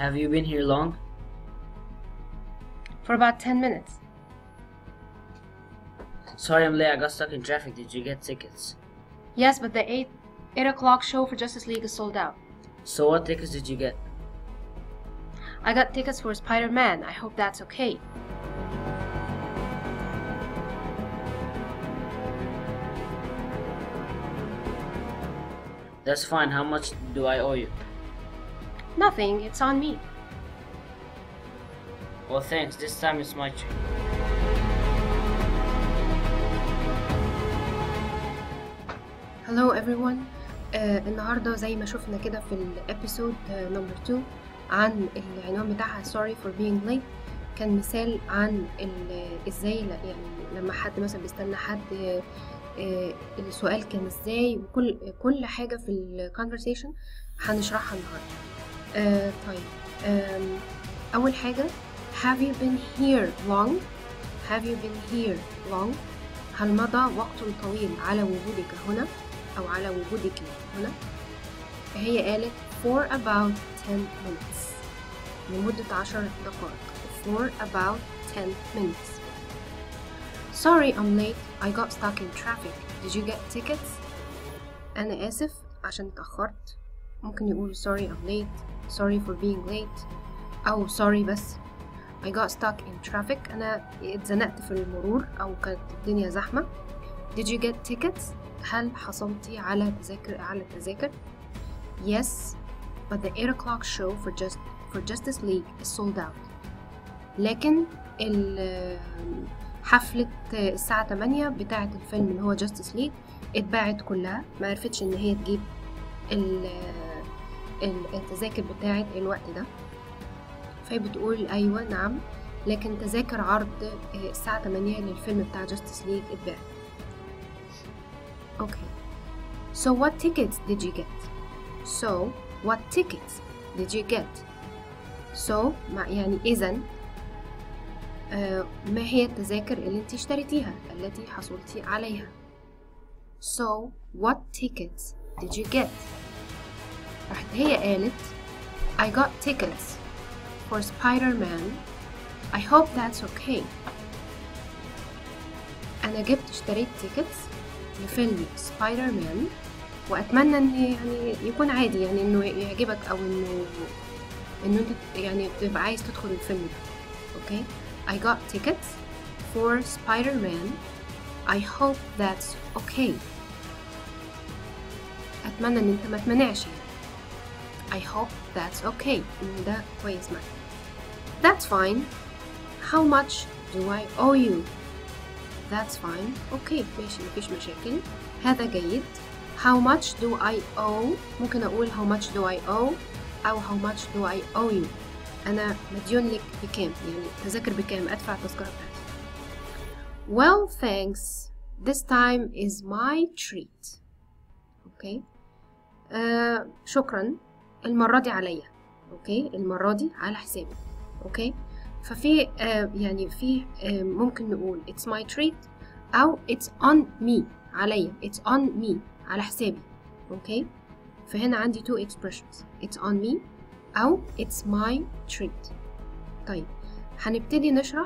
Have you been here long? For about 10 minutes. Sorry I'm late, I got stuck in traffic. Did you get tickets? Yes, but the 8, 8 o'clock show for Justice League is sold out. So what tickets did you get? I got tickets for Spider Man. I hope that's okay. That's fine. How much do I owe you? Nothing, it's on me. Well, thanks. This time it's my turn. Hello everyone آه النهارده زي ما شفنا كده في الابيسود نمبر 2 عن العنوان بتاعها sorry for being late كان مثال عن ال- ازاي ل- يعني لما حد مثلا بيستنى حد آه، آه، السؤال كان ازاي وكل كل حاجه في الكونفرسيشن هنشرحها النهارده آه طيب آم، اول حاجه have you been here long have you been here long هل مضى وقت طويل على وجودك هنا أو على وجودك هنا هي قالت for about 10 minutes لمدة عشر دقائق for about 10 minutes sorry I'm late I got stuck in traffic did you get tickets أنا آسف عشان اتأخرت ممكن يقول sorry I'm late sorry for being late أو sorry بس I got stuck in traffic أنا اتزنقت في المرور أو كانت الدنيا زحمة Did you get tickets؟ هل حصلتي على تذاكر على التذاكر؟ Yes, but the 8 o'clock show for just for Justice League is sold out. لكن ال- حفلة الساعة 8 بتاعة الفيلم اللي هو Justice League اتباعت كلها ما عرفتش ان هي تجيب ال- ال- التذاكر بتاعة الوقت ده فهي بتقول ايوه نعم لكن تذاكر عرض الساعة 8 للفيلم بتاع Justice League اتباعت Okay. So what tickets did you get? So what tickets did you get? So مع يعني إذا آه ما هي التذاكر اللي انت اشتريتيها التي حصلتي عليها؟ So what tickets did you get? راحت هي قالت I got tickets for Spider-Man. I hope that's okay. أنا جبت اشتريت تيكتس لفيلم سبايدر مان واتمنى ان يعني يكون عادي يعني انه يعجبك او انه انه انت يعني تبقى عايز تدخل الفيلم ده اوكي I got tickets for Spider-Man I hope that's okay اتمنى ان انت ما تمنعش يعني I hope that's okay ان ده كويس معاك That's fine How much do I owe you That's fine. Okay, ماشي مفيش مشاكل. هذا جيد. How much do I owe? ممكن أقول how much do I owe أو how much do I owe you. أنا مديون لك بكام؟ يعني تذاكر بكام؟ أدفع التذكرة بتاعتي. Well, thanks. This time is my treat. Okay. آه شكرا. المرة دي عليا. اوكي المرة دي على حسابي. اوكي ففي آه يعني في آه ممكن نقول it's my treat أو it's on me عليا it's on me على حسابي أوكي فهنا عندي two expressions it's on me أو it's my treat طيب هنبتدي نشرح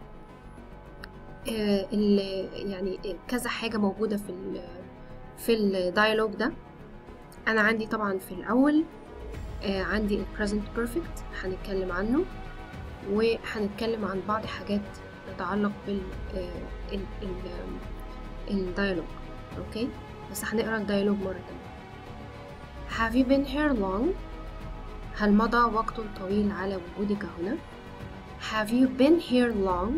آه ال- يعني كذا حاجة موجودة في ال في الديالوج ده أنا عندي طبعا في الأول آه عندي ال present perfect هنتكلم عنه وهنتكلم عن بعض حاجات تتعلق بال آه، ال ال الديالوج اوكي بس هنقرا الديالوج مرة تانية Have you been here long? هل مضى وقت طويل على وجودك هنا؟ Have you been here long?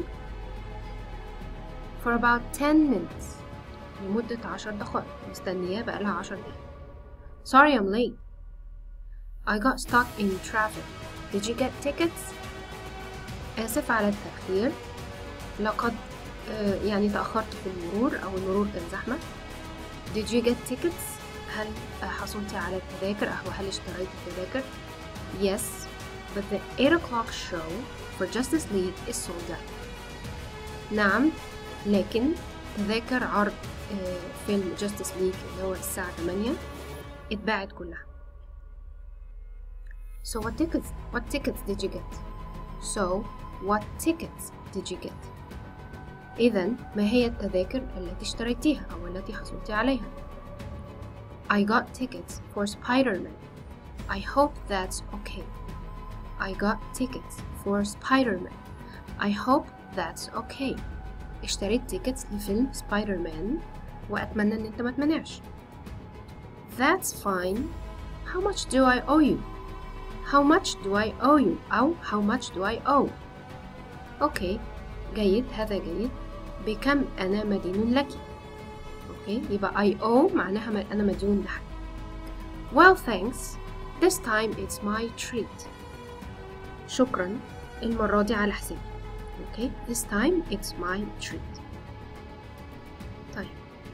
For about 10 minutes لمدة عشر دقائق مستنياه بقالها عشر دقايق Sorry I'm late I got stuck in traffic Did you get tickets? آسف على التأخير لقد آه، يعني تأخرت في المرور أو المرور كان زحمة Did you get tickets؟ هل آه، حصلت على التذاكر أو هل اشتريت التذاكر؟ Yes, but the 8 o'clock show for Justice League is sold out. نعم لكن تذاكر عرض آه، فيلم Justice League اللي هو الساعة 8 اتباعت كلها So what tickets what tickets did you get? So what tickets did you get? إذا ما هي التذاكر التي اشتريتيها أو التي حصلت عليها؟ I got tickets for Spider-Man. I hope that's okay. I got tickets for Spider-Man. I hope that's okay. اشتريت تيكتس لفيلم سبايدر مان وأتمنى إن أنت ما تمنعش. That's fine. How much do I owe you? How much do I owe you? أو how much do I owe? أوكي جيد هذا جيد بكم أنا مدين لك أوكي يبقى I owe معناها م- أنا مديون لحد Well thanks This time it's my treat شكرا المرة دي على حسابي أوكي This time it's my treat طيب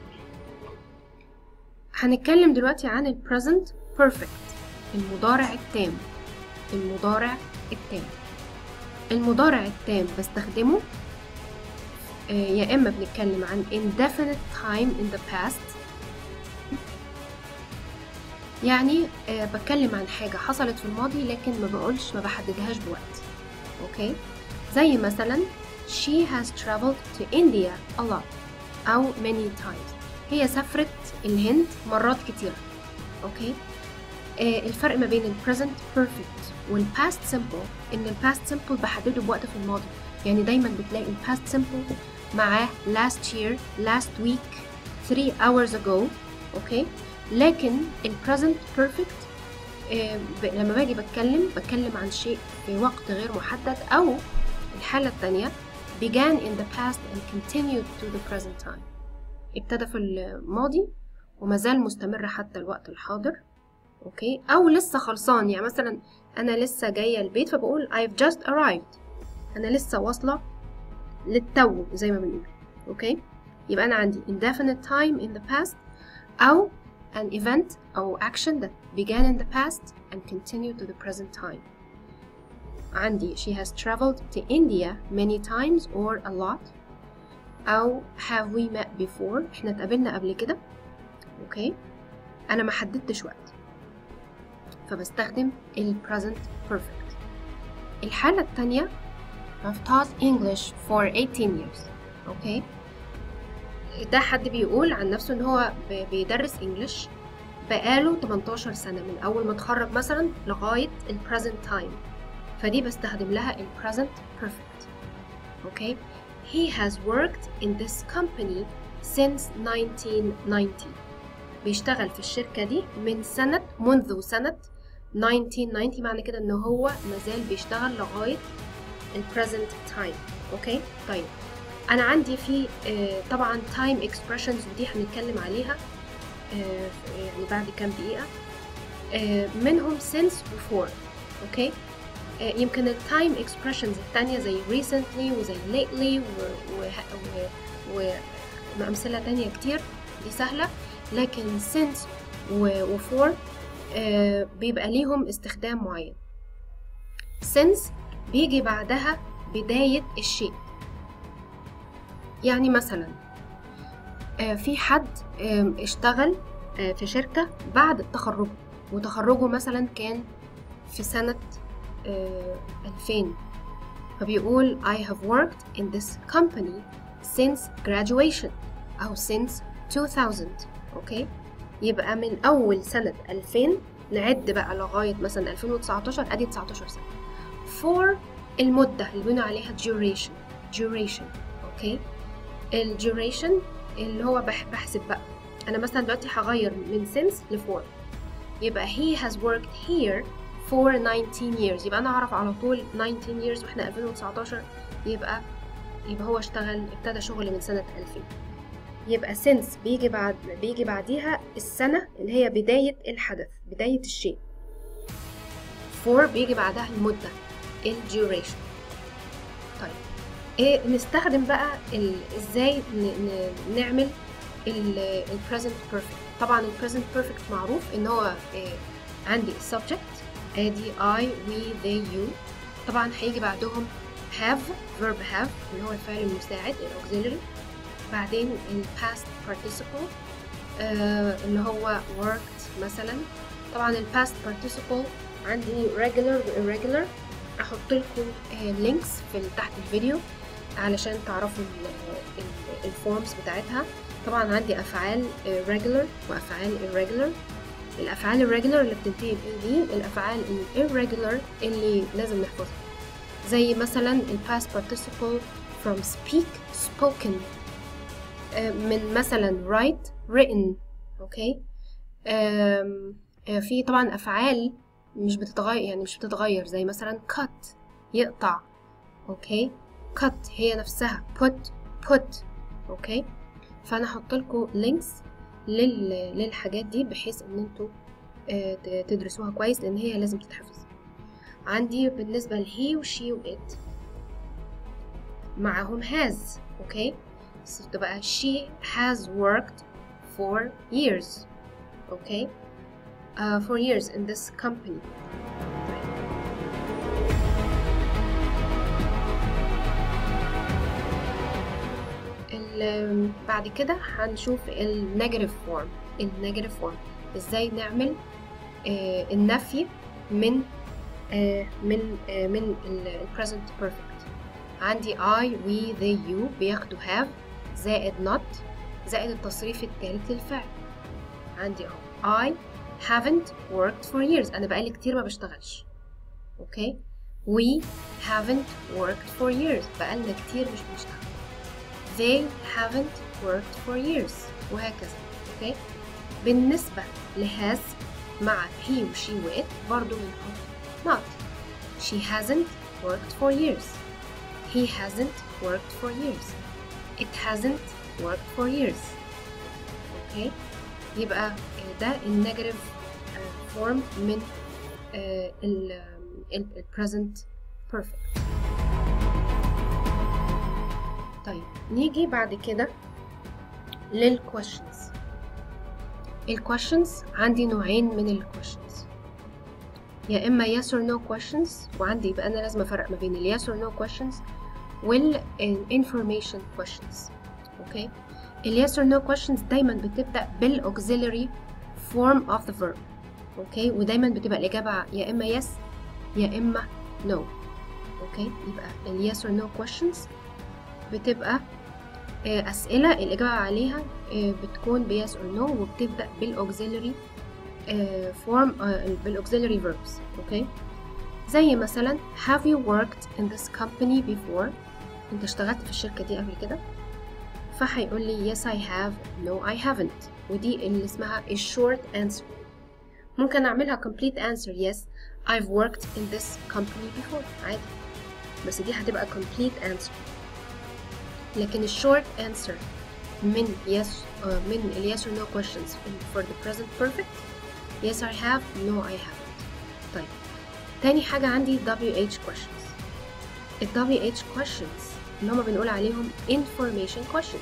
هنتكلم دلوقتي عن ال present perfect المضارع التام المضارع التام المضارع التام بستخدمه آه، يا إما بنتكلم عن indefinite time in the past يعني آه، بتكلم عن حاجة حصلت في الماضي لكن ما بقولش ما بحددهاش بوقت أوكي زي مثلا she has traveled to India a lot أو many times هي سافرت الهند مرات كتير أوكي آه، الفرق ما بين ال present perfect وال past simple إن ال past simple بحدده بوقت في الماضي يعني دايما بتلاقي ال past simple معاه last year last week three hours ago أوكي لكن ال present perfect آه، ب- لما باجي بتكلم بتكلم عن شيء في وقت غير محدد أو الحالة التانية began in the past and continued to the present time ابتدى في الماضي وما زال مستمر حتى الوقت الحاضر اوكي او لسه خلصان يعني مثلا انا لسه جايه البيت فبقول I've just arrived انا لسه واصله للتو زي ما بنقول اوكي يبقى انا عندي indefinite time in the past او an event او action that began in the past and continued to the present time عندي she has traveled to India many times or a lot أو have we met before احنا اتقابلنا قبل كده اوكي أنا ما حددتش وقت فبستخدم ال present perfect الحالة التانية I've taught English for 18 years اوكي ده حد بيقول عن نفسه ان هو ب- بيدرس انجلش بقاله 18 سنة من أول ما اتخرج مثلا لغاية ال present time فدي بستخدم لها ال present perfect اوكي He has worked in this company since 1990 بيشتغل في الشركة دي من سنة منذ سنة 1990 معنى كده ان هو مازال بيشتغل لغاية ال present time اوكي طيب انا عندي في آه، طبعا time expressions ودي هنتكلم عليها آه، يعني بعد كام دقيقة آه، منهم since before اوكي آه، يمكن التايم اكسبريشنز التانية زي recently وزي lately و, و, و, وأمثلة تانية كتير دي سهلة لكن since و, و for آه، بيبقى ليهم استخدام معين since بيجي بعدها بداية الشيء يعني مثلا آه، في حد آم، اشتغل آه، في شركة بعد تخرجه وتخرجه مثلا كان في سنة آه، 2000 فبيقول I have worked in this company since graduation أو since 2000 أوكي يبقى من أول سنة 2000 نعد بقى لغاية مثلا 2019 أدي 19 سنة for المدة اللي بنقول عليها duration duration أوكي ال duration اللي هو بح- بحسب بقى أنا مثلا دلوقتي هغير من since ل for يبقى he has worked here for 19 years يبقى انا اعرف على طول 19 years واحنا 2019 يبقى يبقى هو اشتغل ابتدى شغل من سنة 2000 يبقى since بيجي بعد بيجي بعديها السنة اللي هي بداية الحدث بداية الشيء for بيجي بعدها المدة ال duration طيب ايه نستخدم بقى ال... ازاي ن... ن... نعمل ال... ال present perfect طبعا ال present perfect معروف ان هو إيه عندي subject ادي I we they you طبعا هيجي بعدهم have verb have اللي هو الفعل المساعد ال auxiliary بعدين ال past participle آه اللي هو worked مثلا طبعا ال past participle عندي regular و irregular احط لكم لينكس في تحت الفيديو علشان تعرفوا الفورمز بتاعتها طبعا عندي افعال regular وافعال irregular الافعال irregular اللي بتنتهي ب دي الافعال irregular اللي لازم نحفظها زي مثلا ال past participle from speak spoken من مثلا write written اوكي في طبعا افعال مش بتتغير يعني مش بتتغير زي مثلا cut يقطع اوكي cut هي نفسها put put اوكي فانا هحط لكم لينكس لل... للحاجات دي بحيث ان انتوا تدرسوها كويس لان هي لازم تتحفظ عندي بالنسبه لهي وشي وات معاهم has اوكي بس تبقى she has worked for years okay uh, for years in this company بعد كده هنشوف النيجاتيف فورم النيجاتيف فورم ازاي نعمل آه النفي من آه من آه من البريزنت بيرفكت عندي I we they you بياخدوا have زائد not زائد التصريف الثالث للفعل عندي اهو I haven't worked for years أنا بقالي كتير ما بشتغلش أوكي we haven't worked for years بقالنا كتير مش بنشتغل they haven't worked for years وهكذا أوكي بالنسبة لهاز مع he و she و it برضو بنحط not she hasn't worked for years he hasn't worked for years it hasn't worked for years اوكي يبقى ده النيجاتيف فورم من ال present perfect طيب نيجي بعد كده للquestions الquestions عندي نوعين من الquestions يا اما yes or no questions وعندي يبقى انا لازم افرق ما بين ال yes or no questions وال information questions اوكي ال yes or no questions دايما بتبدأ بال auxiliary form of the verb اوكي ودايما بتبقى الإجابة يا إما yes يا إما no اوكي يبقى ال yes or no questions بتبقى أسئلة الإجابة عليها بتكون ب yes or no وبتبدأ بال auxiliary form بال auxiliary verbs اوكي زي مثلا have you worked in this company before انت اشتغلت في الشركة دي قبل كده فهيقول لي yes I have no I haven't ودي اللي اسمها a short answer ممكن أعملها complete answer yes I've worked in this company before عادي بس دي هتبقى complete answer لكن ال short answer من yes uh, من ال yes or no questions for the present perfect yes I have no I haven't طيب تاني حاجة عندي WH questions ال WH questions اللي هما بنقول عليهم information questions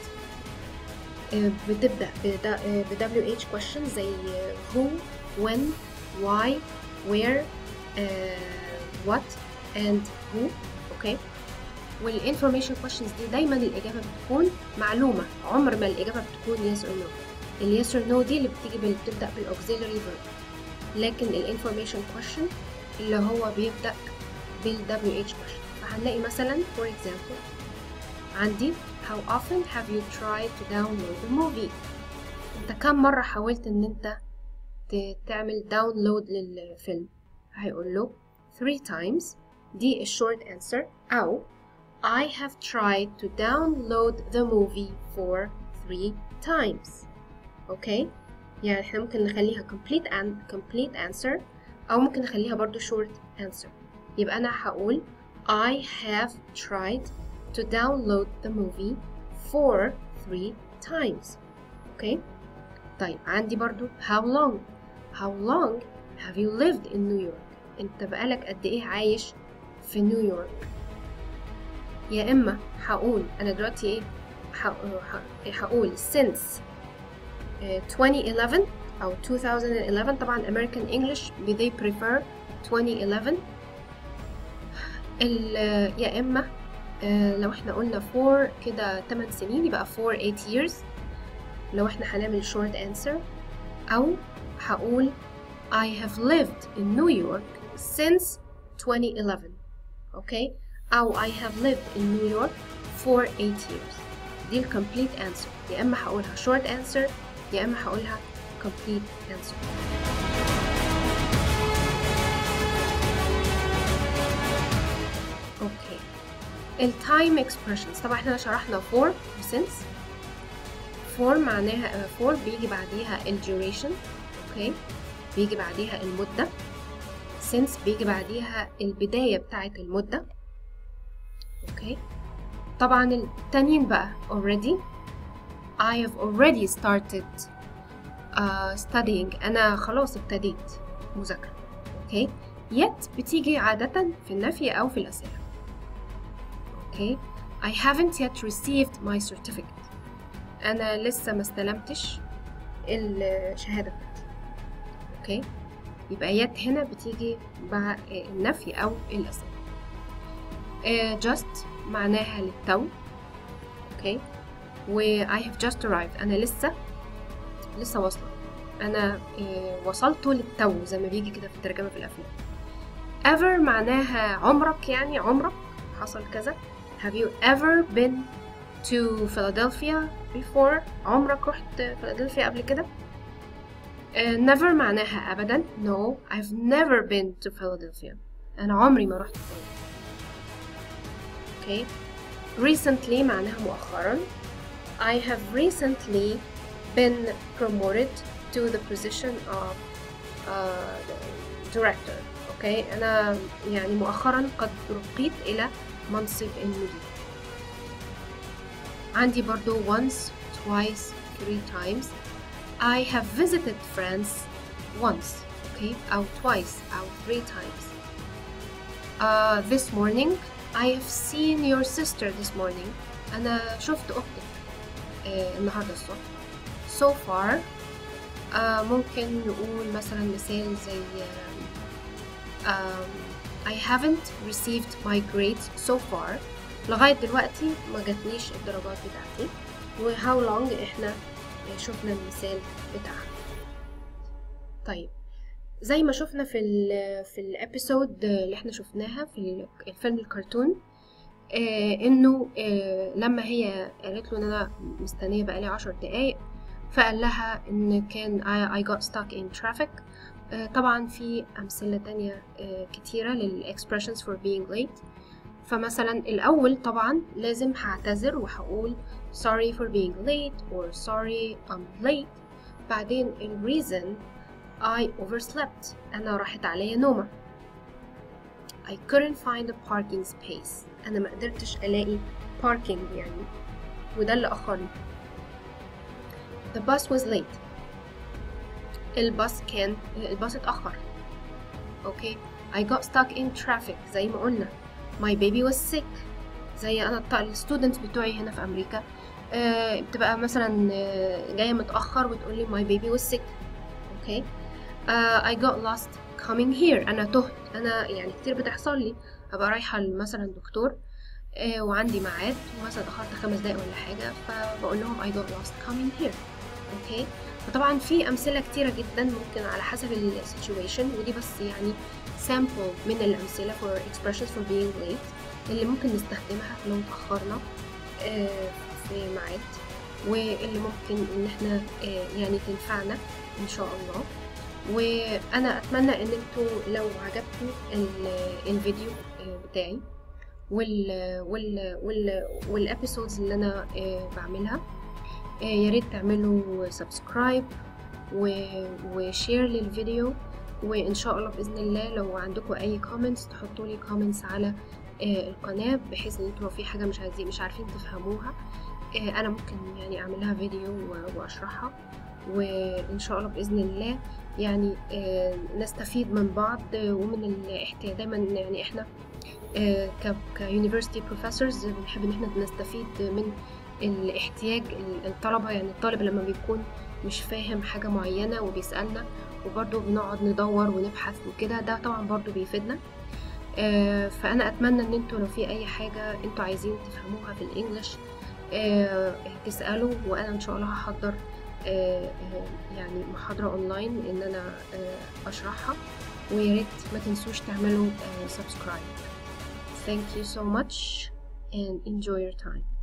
بتبدأ ب WH questions زي who when why where uh, what and who اوكي والinformation questions دي دايما الإجابة بتكون معلومة عمر ما الإجابة بتكون yes or no ال yes or no دي اللي بتيجي بتبدأ بالauxiliary verb لكن الانفورميشن question اللي هو بيبدأ بال WH question فهنلاقي مثلا for example عندي how often have you tried to download the movie انت كم مرة حاولت ان انت تعمل داونلود للفيلم هيقول له three times دي short answer أو I have tried to download the movie for three times اوكي يعني احنا ممكن نخليها complete and complete answer أو ممكن نخليها برضو short answer يبقى أنا هقول I have tried to download the movie for three times اوكي طيب عندي برضو how long how long have you lived in New York انت بقالك قد ايه عايش في نيويورك يا اما هقول انا دلوقتي ايه هقول since 2011 او 2011 طبعا American English they prefer 2011 يا اما لو احنا قلنا for كده 8 سنين يبقى for 8 years لو احنا هنعمل short answer او هقول I have lived in New York since 2011 اوكي او I have lived in New York for 8 years دي ال complete answer يا اما هقولها short answer يا اما هقولها complete answer اوكي التايم expressions طبعا احنا شرحنا for و since for معناها for بيجي بعديها ال duration اوكي بيجي بعديها المدة since بيجي بعديها البداية بتاعة المدة اوكي طبعا التانيين بقى already I have already started uh, studying أنا خلاص ابتديت مذاكرة اوكي yet بتيجي عادة في النفي أو في الأسئلة اوكي I haven't yet received my certificate أنا لسه ما استلمتش الشهادة بتاعتي اوكي يبقى يت هنا بتيجي مع النفي أو الأسئلة uh, just معناها للتو اوكي و I have just arrived أنا لسه لسه واصلة أنا uh, وصلت للتو زي ما بيجي كده في الترجمة في الأفلام ever معناها عمرك يعني عمرك حصل كذا have you ever been to Philadelphia before عمرك رحت فيلادلفيا قبل كده uh, never معناها أبدا no I've never been to Philadelphia أنا عمري ما رحت فيلادلفيا okay recently معناها مؤخرا I have recently been promoted to the position of uh, director okay أنا يعني مؤخرا قد رقيت إلى منصب المدير عندي برضو once twice three times I have visited France once okay أو twice أو three times uh, this morning I have seen your sister this morning أنا شفت أختك uh, النهاردة الصبح so far uh, ممكن نقول مثلا مثال زي uh, um, I haven't received my grades so far لغاية دلوقتي ما جاتليش الدرجات بتاعتي و how long احنا شفنا المثال بتاعها طيب زي ما شفنا في ال في الابيسود اللي احنا شفناها في الفيلم الكرتون آه انه آه لما هي قالت له ان انا مستنيه بقالي عشر دقايق فقال لها ان كان I, I got stuck in traffic آه طبعا في امثله تانية آه كتيره للاكسبريشنز for being late فمثلا الاول طبعا لازم هعتذر وهقول sorry for being late or sorry I'm late بعدين ال reason I overslept أنا راحت عليا نومة I couldn't find a parking space أنا ما قدرتش ألاقي parking يعني وده اللي أخرني The bus was late الباص كان الباص اتأخر أوكي okay. I got stuck in traffic زي ما قلنا My baby was sick زي أنا الستودنتس بتوعي هنا في أمريكا آه بتبقى مثلا آه جاية متأخر وتقولي my baby was sick أوكي okay. uh, I got lost coming here أنا تهت أنا يعني كتير بتحصل لي أبقى رايحة مثلا دكتور uh, وعندي ميعاد ومثلا اتأخرت خمس دقايق ولا حاجة فبقول لهم I got lost coming here أوكي okay. فطبعا في أمثلة كتيرة جدا ممكن على حسب ال situation ودي بس يعني sample من الأمثلة for expressions for being late اللي ممكن نستخدمها لو اتأخرنا uh, في ميعاد واللي ممكن إن احنا uh, يعني تنفعنا إن شاء الله وانا اتمنى ان انتوا لو عجبكم الفيديو بتاعي وال وال وال والابيسودز اللي انا بعملها يا ريت تعملوا سبسكرايب وشير للفيديو وان شاء الله باذن الله لو عندكم اي كومنتس تحطوا لي كومنتس على القناه بحيث ان انتوا لو في حاجه مش عايزين مش عارفين تفهموها انا ممكن يعني اعمل لها فيديو واشرحها وان شاء الله باذن الله يعني نستفيد من بعض ومن الاحتياج دايما يعني احنا كيونيفرسيتي بروفيسورز بنحب ان احنا نستفيد من الاحتياج الطلبة يعني الطالب لما بيكون مش فاهم حاجة معينة وبيسألنا وبرضه بنقعد ندور ونبحث وكده ده طبعا برضه بيفيدنا فأنا أتمنى إن انتوا لو في أي حاجة انتوا عايزين تفهموها في الإنجليش تسألوا وأنا إن شاء الله هحضر آه، آه، يعني محاضرة اونلاين ان انا آه، اشرحها ويا ريت ما تنسوش تعملوا سبسكرايب thank you so much and enjoy your time